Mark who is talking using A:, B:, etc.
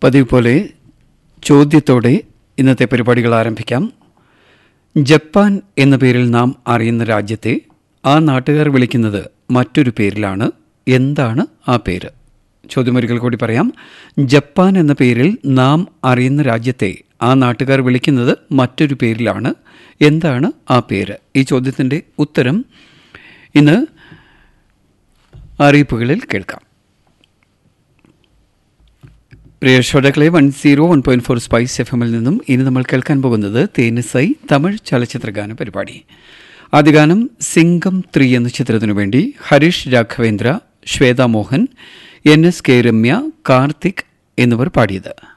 A: പതിവ് പോലെ ചോദ്യത്തോടെ ഇന്നത്തെ പരിപാടികൾ ആരംഭിക്കാം ജപ്പാൻ എന്ന പേരിൽ നാം അറിയുന്ന രാജ്യത്തെ ആ നാട്ടുകാർ വിളിക്കുന്നത് മറ്റൊരു പേരിലാണ് എന്താണ് ആ പേര് ചോദ്യമൊരിക്കൽ കൂടി പറയാം ജപ്പാൻ എന്ന പേരിൽ നാം അറിയുന്ന രാജ്യത്തെ ആ നാട്ടുകാർ വിളിക്കുന്നത് മറ്റൊരു പേരിലാണ് എന്താണ് ആ പേര് ഈ ചോദ്യത്തിൻ്റെ ഉത്തരം ഇന്ന് അറിയിപ്പുകളിൽ കേൾക്കാം പ്രിയ ശ്രോതാക്കളെ one zero one point four spice F എമ്മിൽ നിന്നും ഇനി നമ്മൾ കേൾക്കാൻ പോകുന്നത് തേനിസൈ തമിഴ് ചലച്ചിത്രഗാന പരിപാടി ആദ്യ ഗാനം സിംഗം ത്രീ എന്ന ചിത്രത്തിനു വേണ്ടി Harish Raghavendra Shweta Mohan N S K Ramya Karthik എന്നിവർ പാടിയത്